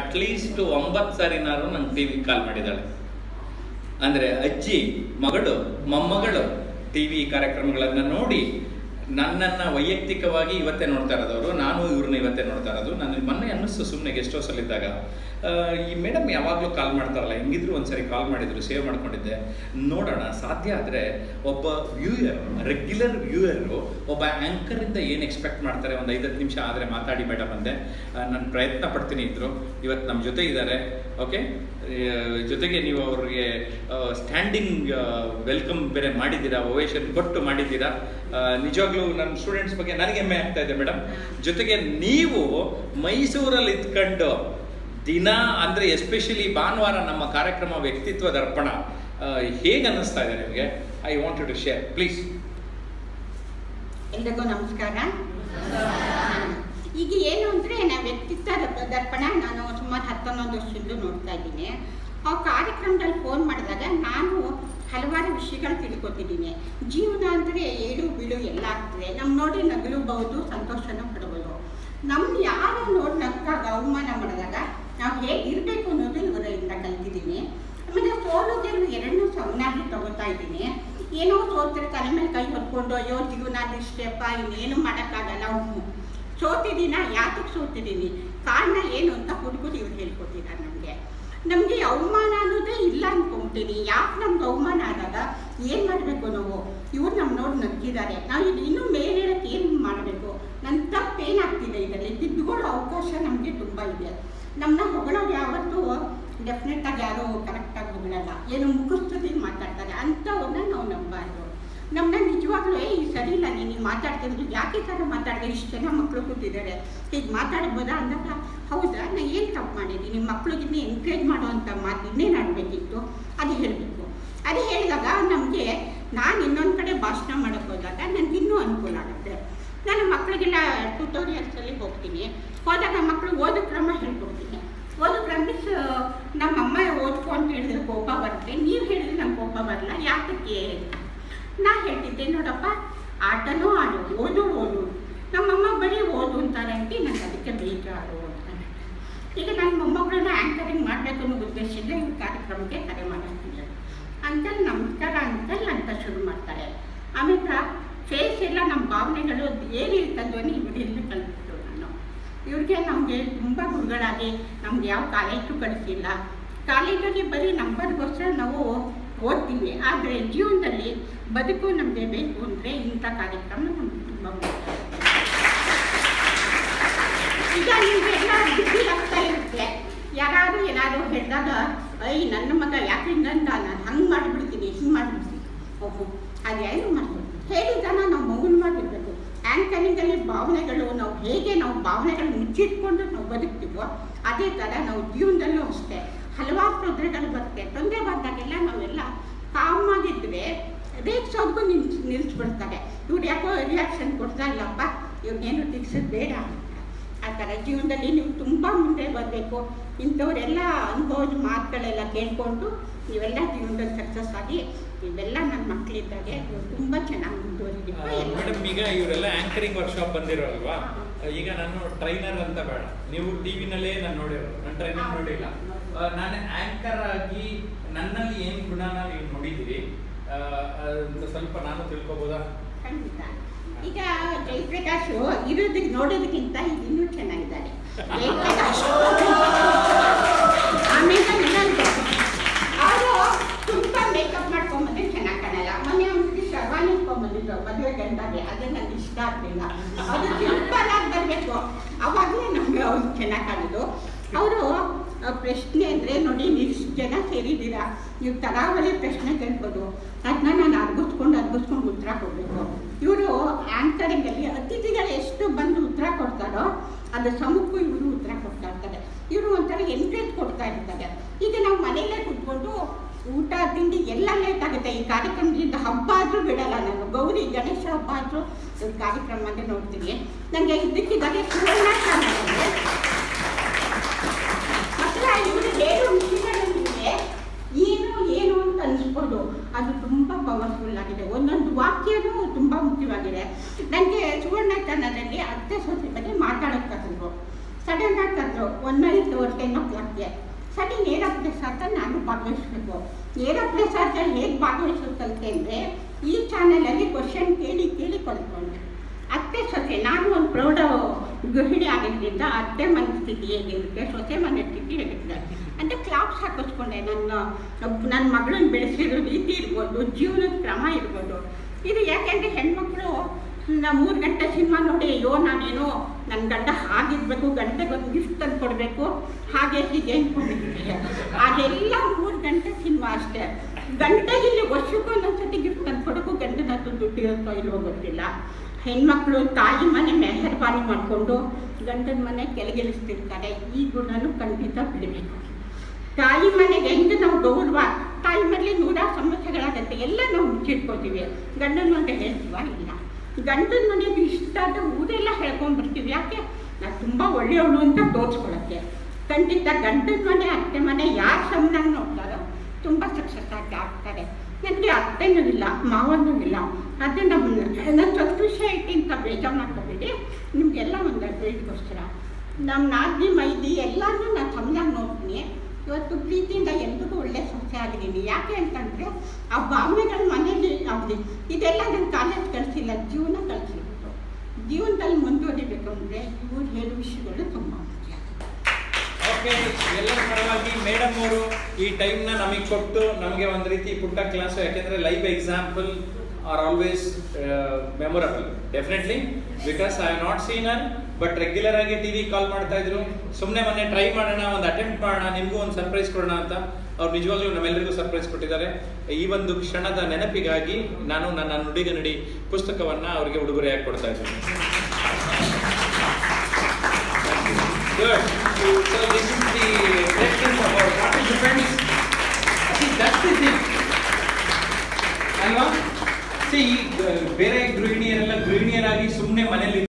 At least ಒಂಬತ್ತು ಸಾರಿನಾರು ನಂಗೆ T we call ಮಾಡಿದ್ದಾಳೆ ಅಂದರೆ ಅಜ್ಜಿ ಮಗಳು ಮೊಮ್ಮಗಳು ಟಿ ವಿ ಕಾರ್ಯಕ್ರಮಗಳನ್ನು ನೋಡಿ ನನ್ನನ್ನು ವೈಯಕ್ತಿಕವಾಗಿ ಇವತ್ತೇ ನೋಡ್ತಾ ಇರೋದವರು ನಾನು ಇವ್ರನ್ನ ಇವತ್ತೇ ನೋಡ್ತಾ ಇರೋದು ನನಗೆ ಮೊನ್ನೆ ಅನ್ನಿಸ್ತು ಸುಮ್ಮನೆ ಗೆಸ್ಟ್ ಹೌಸಲ್ಲಿದ್ದಾಗ ಆ, ಈ ಮೇಡಮ್ ಯಾವಾಗಲೂ ಕಾಲ್ ಮಾಡ್ತಾರಲ್ಲ ಹೆಂಗಿದ್ರು ಒಂದ್ಸರಿ ಕಾಲ್ ಮಾಡಿದ್ರು ಸೇವ್ ಮಾಡ್ಕೊಂಡಿದ್ದೆ ನೋಡೋಣ ಸಾಧ್ಯ ಆದರೆ ಒಬ್ಬ ವ್ಯೂಯರ್ ರೆಗ್ಯುಲರ್ ವ್ಯೂಯರು ಒಬ್ಬ ಆ್ಯಂಕರಿಂದ ಏನು ಎಕ್ಸ್ಪೆಕ್ಟ್ ಮಾಡ್ತಾರೆ ಒಂದು ಐದತ್ತು ನಿಮಿಷ ಆದರೆ ಮಾತಾಡಿ ಮೇಡಮ್ ಅಂದೆ ನಾನು ಪ್ರಯತ್ನ ಪಡ್ತೀನಿ ಇದ್ರು ಇವತ್ತು ನಮ್ಮ ಜೊತೆ ಇದ್ದಾರೆ ಓಕೆ ಜೊತೆಗೆ ನೀವು ಅವ್ರಿಗೆ ಸ್ಟ್ಯಾಂಡಿಂಗ್ ವೆಲ್ಕಮ್ ಬೇರೆ ಮಾಡಿದ್ದೀರಾ ಓವೇಶನ್ ಕೊಟ್ಟು ಮಾಡಿದ್ದೀರಾ ಆ, ನಿಜವಾಗ್ಲೂ ನನ್ನ ಸ್ಟೂಡೆಂಟ್ಸ್ ಬಗ್ಗೆ ನನಗೆ ಹೆಮ್ಮೆ ಆಗ್ತಾ ಇದೆ ಮೇಡಮ್ ಜೊತೆಗೆ ನೀವು ಮೈಸೂರಲ್ಲಿ ಇದ್ಕೊಂಡು ದಿನ ಅಂದರೆ ಎಸ್ಪೆಷಲಿ ಭಾನುವಾರ ನಮ್ಮ ಕಾರ್ಯಕ್ರಮ ವ್ಯಕ್ತಿತ್ವ ದರ್ಪಣ ಹೇಗೆ ಅನ್ನಿಸ್ತಾ ಇದೆ ನಿಮಗೆ I want to share please ಎಲ್ರಿಗೂ ನಮಸ್ಕಾರ ಈಗ ಏನು ಅಂದರೆ ನಾವು ವ್ಯಕ್ತಿತ್ವ ದರ್ಪ- ದರ್ಪಣ ನಾನು ಸುಮಾರು ಹತ್ತೊಂದೊಂದು ವರ್ಷದಿಂದ ನೋಡ್ತಾ ಇದ್ದೀನಿ ಆ ಕಾರ್ಯಕ್ರಮದಲ್ಲಿ ಫೋನ್ ಮಾಡಿದಾಗ ನಾನು ಹಲವಾರು ವಿಷಯಗಳು ತಿಳ್ಕೊತಿದ್ದೀನಿ ಜೀವನ ಅಂದರೆ ಏಳು ಬೀಳು ಎಲ್ಲ ಆಗ್ತದೆ ನಮ್ಮ ನೋಡಿ ನಗಲೂಬಹುದು ಸಂತೋಷನೂ ಪಡ್ಬೋದು ನಮ್ಮ ಯಾರು ನೋಡಿ ನಕ್ಕಾಗ ಅವಮಾನ ಮಾಡಿದಾಗ ನಾವು ಹೇಗಿರಬೇಕು ಅನ್ನೋದು ಇವರಿಂದ ಕಲ್ತಿದ್ದೀನಿ ಆಮೇಲೆ ಸೋಲು ಗೆಲುವು ಎರಡನ್ನೂ ಸಮನಾಗಿ ತಗೋತಾ ಇದ್ದೀನಿ ಏನೋ ಸೋತಿರ ತಲೆ ಮೇಲೆ ಕೈ ಹೊತ್ಕೊಂಡು ಅಯ್ಯೋ ಜೀವನ ಇಷ್ಟೇಪ್ಪ ಇನ್ನೇನು ಮಾಡೋಕ್ಕಾಗಲ್ಲ ಅವ್ನು ಸೋತಿದ್ದೀನ ಯಾತಕ್ಕೆ ಸೋತಿದ್ದೀನಿ ಕಾರಣ ಏನು ಅಂತ ಹುಡುಗರು ಇವ್ರು ಹೇಳ್ಕೊಟ್ಟಿದ್ದಾರೆ ನಮಗೆ ನಮಗೆ ಅವಮಾನ ಅನ್ನೋದೇ ಇಲ್ಲ ಅನ್ಕೊಂತೀನಿ ಯಾಕೆ ನಮ್ಗೆ ಅವಮಾನ ಆದಾಗ ಏನು ಮಾಡಬೇಕು ನಾವು ಇವ್ರು ನಮ್ಮ ನೋಡಿ ನಗ್ಗಿದ್ದಾರೆ ನಾವು ಇದು ಇನ್ನೂ ಮೇಲೆ ಹೇಳಕ್ಕೆ ಏನು ಮಾಡಬೇಕು ನನ್ನ ತಪ್ಪು ಏನಾಗ್ತಿದೆ ಇದರಲ್ಲಿ ತಿದ್ದುಕೊಳ್ಳೋ ಅವಕಾಶ ನಮಗೆ ತುಂಬ ಇದೆ ನಮ್ಮನ್ನ ಹೊಗಳೋರು ಯಾವತ್ತೂ ಡೆಫಿನೆಟ್ಟಾಗಿ ಯಾರೂ ಕರೆಕ್ಟಾಗಿ ಹೊಗಳಲ್ಲ ಏನು ಮುಖಸ್ತುತಿ ಮಾತಾಡ್ತಾರೆ ಅಂಥವ್ರನ್ನ ನಾವು ನಂಬಾರ್ದು ನಮ್ಮನ್ನ ನಿಜವಾಗ್ಲೂ ಏ ಈ ಸರಿ ಇಲ್ಲ ನೀನು ಮಾತಾಡ್ತಿರೋದು ಯಾಕೆ ಈ ಥರ ಮಾತಾಡಿದೆ ಇಷ್ಟು ಜನ ಮಕ್ಕಳು ಕೂತಿದ್ದಾರೆ ಹೀಗೆ ಮಾತಾಡ್ಬೋದಾ ಅಂದಾಗ ಹೌದಾ ನಾ ಏನು ತಪ್ಪು ಮಾಡಿದ್ದೀನಿ ಮಕ್ಳಿಗಿನ್ನ ಎಂಕರೇಜ್ ಮಾಡುವಂಥ ಮಾತು ಇನ್ನೇನು ಆಡಬೇಕಿತ್ತು ಅದು ಹೇಳಬೇಕು ಅದು ಹೇಳಿದಾಗ ನಮಗೆ ನಾನು ಇನ್ನೊಂದು ಕಡೆ ಭಾಷಣ ಮಾಡೋಕ್ಕೆ ಹೋದಾಗ ನನಗೆ ಇನ್ನೂ ಅನುಕೂಲ ಆಗುತ್ತೆ ನಾನು ಮಕ್ಕಳಿಗೆಲ್ಲ ಟ್ಯೂಟೋರಿಯಲ್ಸಲ್ಲಿ ಹೋಗ್ತೀನಿ ಹೋದಾಗ ಮಕ್ಕಳು ಓದೋ ಕ್ರಮ ಹೇಳ್ಕೊಡ್ತೀನಿ ಓದೋ ಕ್ರಮ ಮೀನ್ಸ್ ನಮ್ಮಮ್ಮ ಓದ್ಕೊ ಅಂತ ಹೇಳಿದ್ರೆ ಕೋಪ ಬರುತ್ತೆ ನೀವು ಹೇಳಿದ್ರೆ ನಂಗೆ ಕೋಪ ಬರಲ್ಲ ಯಾತಕ್ಕೆ ನಾ ಹೇಳ್ತಿದ್ದೆ ನೋಡಪ್ಪ ಆಟನೂ ಆಡು ಓದು ಓದು ನಮ್ಮಮ್ಮ ಬರೀ ಓದು ಅಂತಾರೆ ಅಂತ ನನಗೆ ಅದಕ್ಕೆ ಬೇಜಾರು ಅಂತ ಈಗ ನನ್ನ ಮೊಮ್ಮಗಳನ್ನ ಆ್ಯಂಕರಿಂಗ್ ಮಾಡಬೇಕು ಅನ್ನೋ ಉದ್ದೇಶದಿಂದ ಈ ಕಾರ್ಯಕ್ರಮಕ್ಕೆ ಕರೆ ಮಾಡಿಸ್ತಿದ್ದೆ ಅಂಕಲ್ ನಮಸ್ಕಾರ ಅಂಕಲ್ ಅಂತ ಶುರು ಮಾಡ್ತಾರೆ ಆಮೇಲೆ ಫೇಸ್ ಎಲ್ಲ ನಮ್ಮ ಭಾವನೆಗಳು ಏನಿರ್ತದೆ ಧ್ವನಿ ಇವರಿಂದ ಕಲಿತು ನಾನು ಇವ್ರಿಗೆ ನಮಗೆ ತುಂಬ ಗುರುಗಳಾಗಿ ನಮ್ಗೆ ಯಾವ ಕಾಲೇಜು ಕಳಿಸಿಲ್ಲ ಕಾಲೇಜಲ್ಲಿ ಬರೀ ನಂಬರ್ಗೋಸ್ಕರ ನಾವು ಓದ್ತೀವಿ ಆದರೆ ಜೀವನದಲ್ಲಿ ಬದುಕು ನಮಗೆ ಬೇಕು ಅಂದರೆ ಇಂಥ ಕಾರ್ಯಕ್ರಮ ನಮ್ಗೆ ತುಂಬ ಮುಖ್ಯ ಈಗ ನಿಮಗೆಲ್ಲ ಬುದ್ಧಿ ಆಗ್ತಾ ಇರುತ್ತೆ ಯಾರಾದರೂ ಏನಾದರೂ ಹೇಳಿದಾಗ ಐ ನನ್ನ ಮಗ ಯಾಕೆ ಹಿಂಗಂತ ನಾನು ಹಂಗೆ ಮಾಡಿಬಿಡ್ತೀನಿ ಹಿಂಗೆ ಮಾಡಿಬಿಡ್ತೀನಿ ಓಹೋ ಅದೇನು ಮಾಡ್ಬೋದು ಹೇಳಿದ್ದಾನ ನಾವು ಮಗುನ ಮಾಡಿರ್ಬೇಕು ಆ್ಯಂಕರಿಂಗಲ್ಲಿ ಭಾವನೆಗಳು ನಾವು ಹೇಗೆ ನಾವು ಭಾವನೆಗಳು ಮುಚ್ಚಿಟ್ಕೊಂಡು ನಾವು ಬದುಕ್ತೀವೋ ಅದೇ ಥರ ನಾವು ಜೀವನದಲ್ಲೂ ಅಷ್ಟೇ ಹಲವಾರು ತೊಂದರೆಗಳು ಬರುತ್ತೆ ತೊಂದರೆ ಬಂದಾಗೆಲ್ಲ ನಾವೆಲ್ಲ ಕಾಮಾಗಿದ್ದರೆ ರೇಗ್ಸೋದ್ಗೂ ನಿಲ್ಸ್ ನಿಲ್ಲಿಸ್ಬಿಡ್ತಾರೆ ಇವ್ರು ಯಾಕೋ ರಿಯಾಕ್ಷನ್ ಕೊಡ್ತಾ ಇಲ್ಲಪ್ಪ ಇವ್ರನ್ನೇನು ತಿರ್ಸೋದು ಬೇಡ ಅಂತ ಆ ಥರ ಜೀವನದಲ್ಲಿ ನೀವು ತುಂಬ ಮುಂದೆ ಬರಬೇಕು ಇಂಥವರೆಲ್ಲ ಅನುಭವದ ಮಾತುಗಳೆಲ್ಲ ಕೇಳಿಕೊಂಡು ನೀವೆಲ್ಲ ಜೀವನದಲ್ಲಿ ಸಕ್ಸಸ್ ಆಗಿ ಇವೆಲ್ಲ ನನ್ನ ಮಕ್ಕಳಿದ್ದಾಗೆ ಇವ್ರು ತುಂಬ ಚೆನ್ನಾಗಿ ಮುಂದುವರಿಬೇಕು ಎಲ್ಲ ಮೇಡಮ್ ಈಗ ಇವರೆಲ್ಲ ಆಂಕರಿಂಗ್ ವರ್ಕ್ಶಾಪ್ ಬಂದಿರೋಲ್ವಾ ಈಗ ನಾನು ಟ್ರೈನರ್ ಅಂತ ಬೇಡ ನೀವು ಟಿ ವಿನಲ್ಲೇ ನಾನು ನೋಡಿರೋ ನಾನು ಟ್ರೈನರ್ ನೋಡಿಲ್ಲ ಆ, ನಾನು ಆಂಕರ್ ಆಗಿ ನನ್ನಲ್ಲಿ ಏನು ಗುಣನ ನೀವು ನೋಡಿದ್ದೀರಿ ಆ, ಅಂತ ಸ್ವಲ್ಪ ನಾನು ತಿಳ್ಕೊಬೋದಾ ಖಂಡಿತ ಈಗ ಜಯಪ್ರಕಾಶ್ ಇರೋದಕ್ಕೆ ನೋಡೋದಕ್ಕಿಂತ ಇದು ಇನ್ನೂ ಚೆನ್ನಾಗಿದ್ದಾರೆ ಜಯಪ್ರಕಾಶ್ ಆಮೇಲೆ ಇನ್ನೊಂದು ಅವರು ತುಂಬ ಮೇಕಪ್ ಮಾಡ್ಕೊಂಬಂದ್ರೆ ಚೆನ್ನಾಗಿ ಕಾಣಲ್ಲ ಮೊನ್ನೆ ಅವ್ನಿಗೆ ಶರ್ವಾನಿ ಇಟ್ಕೊಂಬಂದಿದ್ರು ಮದುವೆ ಗಂಡಗೆ ಅದು ನನಗೆ ಇಷ್ಟ ಆಗಲಿಲ್ಲ ಅದು ಸಿಂಪಲ್ ಆಗಿ ಬರಬೇಕು ಅವಾಗಲೇ ನಮಗೆ ಅವ್ರು ಚೆನ್ನಾಗಿ ಕಾಣೋದು ಅವರು ಪ್ರಶ್ನೆ ಅಂದರೆ ನೋಡಿ ನೀವು ಇಷ್ಟು ಜನ ಸೇರಿದ್ದೀರಾ ನೀವು ತರಾವಳಿ ಪ್ರಶ್ನೆ ಕೇಳ್ಬೋದು ಅದನ್ನ ನಾನು ಅರ್ಗಿಸ್ಕೊಂಡು ಅರ್ಗಿಸ್ಕೊಂಡು ಉತ್ತರ ಕೊಡಬೇಕು ಇವರು ಆ್ಯಂಕರಿಂಗಲ್ಲಿ ಅತಿಥಿಗಳು ಎಷ್ಟು ಬಂದು ಉತ್ತರ ಕೊಡ್ತಾರೋ ಅದು ಸಮಕ್ಕೂ ಇವರು ಉತ್ತರ ಕೊಡ್ತಾ ಇರ್ತಾರೆ ಇವರು ಒಂಥರ ಎನ್ಕರೇಜ್ ಕೊಡ್ತಾ ಇರ್ತಾರೆ ಈಗ ನಾವು ಮನೆಯಲ್ಲೇ ಕೂತ್ಕೊಂಡು ಊಟ ತಿಂಡಿ ಎಲ್ಲ ಲೇಟ್ ಆಗುತ್ತೆ ಈ ಕಾರ್ಯಕ್ರಮದಿಂದ ಹಬ್ಬ ಆದರೂ ಬಿಡಲ್ಲ ನಾನು ಗೌರಿ ಗಣೇಶ ಹಬ್ಬ ಆದರೂ ಕಾರ್ಯಕ್ರಮ ಅಂತ ನೋಡ್ತೀನಿ ನನಗೆ ಇದ್ದಕ್ಕಿದ್ದಾಗೆ ಸುವರ್ಣ ಚಾನಲ್ಗೆ ಮಾತ್ರ ಇವರು ಹೇಳೋ ವಿಷಯಗಳಿವೆ ಏನು ಏನು ಅಂತ ಅನಿಸ್ಬೋದು ಅದು ತುಂಬ ಪವರ್ಫುಲ್ ಆಗಿದೆ ಒಂದೊಂದು ವಾಕ್ಯನೂ ತುಂಬ ಮುಖ್ಯವಾಗಿದೆ ನನಗೆ ಸುವರ್ಣ ಚಾನಲಲ್ಲಿ ಅತ್ತೆ ಸೊಸೆ ಬಗ್ಗೆ ಮಾತಾಡೋಕ್ಕೆ ಕರೆದ್ರು ಸಡನ್ ಆಗಿ ಕರೆದ್ರು one night ten o'clock ನನಗೆ ಸರಿ ನೇರ ಪ್ರಸಾದ ನಾನು ಭಾಗವಹಿಸ್ಬೇಕು ನೇರ ಪ್ರಸಾದದಲ್ಲಿ ಹೇಗೆ ಭಾಗವಹಿಸೋದು ಕಲಿತೆ ಅಂದರೆ ಈ ಚಾನಲಲ್ಲಿ ಕ್ವಶನ್ ಕೇಳಿ ಕೇಳಿ ಕಲ್ತ್ಕೊಂಡೆ ಅತ್ತೆ ಸೊಸೆ ನಾನು ಒಂದು ಪ್ರೌಢ ಗೃಹಿಣಿ ಆಗಿದ್ದರಿಂದ ಅತ್ತೆ ಮನೆ ಸ್ಥಿತಿ ಹೇಗಿರುತ್ತೆ ಸೊಸೆ ಮನೆ ಸ್ಥಿತಿ ಹೇಗಿರುತ್ತೆ ಅಂದರೆ ಕ್ಲಾಪ್ಸ್ ಹಾಕಿಸ್ಕೊಂಡೆ ನನ್ನ ನನ್ನ ಮಗಳನ್ನ ಬೆಳೆಸಿರೋ ರೀತಿ ಇರ್ಬೋದು ಜೀವನದ ಕ್ರಮ ಇರ್ಬೋದು ಇದು ಯಾಕೆಂದರೆ ಹೆಣ್ಮಕ್ಳು ನಾ ಮೂರು ಗಂಟೆ ಸಿನಿಮಾ ನೋಡಿ ಅಯ್ಯೋ ನಾನೇನೋ ನನ್ನ ಗಂಡ ಹಾಗಿರ್ಬೇಕು ಗಂಟೆಗೆ ಒಂದು ಗಿಫ್ಟ್ ತಂದು ಕೊಡಬೇಕು ಹಾಗೆ ಹೀಗೆ ಅಂದ್ಕೊಂಡಿದ್ದೆ ಅದೆಲ್ಲ ಮೂರು ಗಂಟೆ ಸಿನಿಮಾ ಅಷ್ಟೇ ಗಂಟೆಗೆ ಇಲ್ಲಿ ವರ್ಷಕ್ಕೂ ಒಂದೊಂದ್ಸತಿ ಗಿಫ್ಟ್ ತಂದು ಕೊಡೋಕ್ಕೂ ಗಂಡನ ಹತ್ರ ದುಡ್ಡು ಇರುತ್ತೋ ಇಲ್ವೋ ಗೊತ್ತಿಲ್ಲ ಹೆಣ್ಮಕ್ಳು ತಾಯಿ ಮನೆ ಮೆಹರ್ಬಾನಿ ಮಾಡಿಕೊಂಡು ಗಂಡನ ಮನೆ ಕೆಳಗಿಳಿಸ್ತಿರ್ತಾರೆ ಈ ಗುಣನೂ ಖಂಡಿತ ಬಿಡಬೇಕು ತಾಯಿ ಮನೆಗೆ ಹೆಂಗೆ ನಾವು ಗೌರವ ತಾಯಿ ಮನೇಲಿ ನೂರಾರು ಸಮಸ್ಯೆಗಳಾಗತ್ತೆ ಎಲ್ಲ ನಾವು ಮುಚ್ಚಿಟ್ಕೋತೀವಿ ಗಂಡನ ಮನೆಗೆ ಹೇಳ್ತೀವ ಇಲ್ಲ ಗಂಡನ ಮನೆಗೆ ಇಷ್ಟಾದ ಊರೆಲ್ಲ ಹೇಳ್ಕೊಂಡ್ಬರ್ತೀವಿ ಯಾಕೆ ನಾನು ತುಂಬ ಒಳ್ಳೆಯವಳು ಅಂತ ತೋರಿಸ್ಕೊಳಕ್ಕೆ ಖಂಡಿತ ಗಂಡನ ಮನೆ ಅತ್ತೆ ಮನೆ ಯಾರು ಸಮನಾಗಿ ನೋಡ್ತಾರೋ ತುಂಬ ಸಕ್ಸಸ್ ಆಗಿ ಆಗ್ತಾರೆ ನನಗೆ ಅತ್ತೆನೂ ಇಲ್ಲ ಮಾವನೂ ಇಲ್ಲ ಅದೇ ನಮ್ಮ ನನ್ನ ಸ್ವಲ್ಪ ವಿಷಯ ಇಟ್ಟಿಂತ ಬೇಜಾರು ಮಾಡ್ಕೋಬೇಡಿ ನಿಮಗೆಲ್ಲ ಒಂದು ಅಡ್ವೈಸ್ಗೋಸ್ಕರ ನಮ್ಮ ನಾದಿನಿ ಮೈದಿ ಎಲ್ಲನೂ ನಾನು ಸಮನಾಗಿ ನೋಡ್ತೀನಿ ಇವತ್ತು ಪ್ರೀತಿಯಿಂದ ಎಲ್ರಿಗೂ ಒಳ್ಳೆ ಸೊಸೆ ಆಗಿದ್ದೀನಿ ಯಾಕೆ ಅಂತಂದರೆ ಆ ಭಾವನೆಗಳ ಮನೇಲಿ ಆಗಲಿ ಇದೆಲ್ಲ ನನ್ನ ಕಾಲೇಜ್ ಕಳಿಸಿಲ್ಲ ಜೀವನ ಕಳಿಸಿರೋದು ಜೀವನದಲ್ಲಿ ಮುಂದುವರಿಬೇಕು ಅಂದರೆ ಇವ್ರು ಹೇಳೋ ವಿಷಯಗಳು ತುಂಬ ಮುಖ್ಯ ಓಕೆ ಎಲ್ಲರ ಪರವಾಗಿ ಮೇಡಮ್ ಅವರು ಈ ಟೈಮ್ನ ನಮಗೆ ಕೊಟ್ಟು ನಮಗೆ ಒಂದು ರೀತಿ ಪುಟ್ಟ ಕ್ಲಾಸ್ ಯಾಕೆಂದ್ರೆ live example are always memorable definitely because I have not seen uh but regular ಆಗಿ ಟಿವಿ ಕಾಲ್ ಮಾಡ್ತಾ ಇದ್ರು ಸುಮ್ಮನೆ ಮೊನ್ನೆ ಟ್ರೈ ಮಾಡೋಣ ಒಂದು ಅಟೆಂಪ್ಟ್ ಮಾಡೋಣ ನಿಮಗೂ ಒಂದು ಸರ್ಪ್ರೈಸ್ ಕೊಡೋಣ ಅಂತ ಅವ್ರು ನಿಜವಾಗ್ಲೂ ನಮ್ಮೆಲ್ಲರಿಗೂ ಸರ್ಪ್ರೈಸ್ ಕೊಟ್ಟಿದ್ದಾರೆ ಈ ಒಂದು ಕ್ಷಣದ ನೆನಪಿಗಾಗಿ ನಾನು ನನ್ನ ನುಡಿಗ ನುಡಿ ಪುಸ್ತಕವನ್ನ ಅವರಿಗೆ ಉಡುಗೊರೆಯಾಗಿ ಕೊಡ್ತಾ ಇದ್ದೀನಿ Good. So this is the questions of our participants. I think that's the thing. ಅಲ್ವಾ ಸಿ ಈ ಬೇರೆ ಗೃಹಿಣಿಯರೆಲ್ಲ ಗೃಹಿಣಿಯರಾಗಿ ಸುಮ್ಮನೆ ಮನೇಲಿ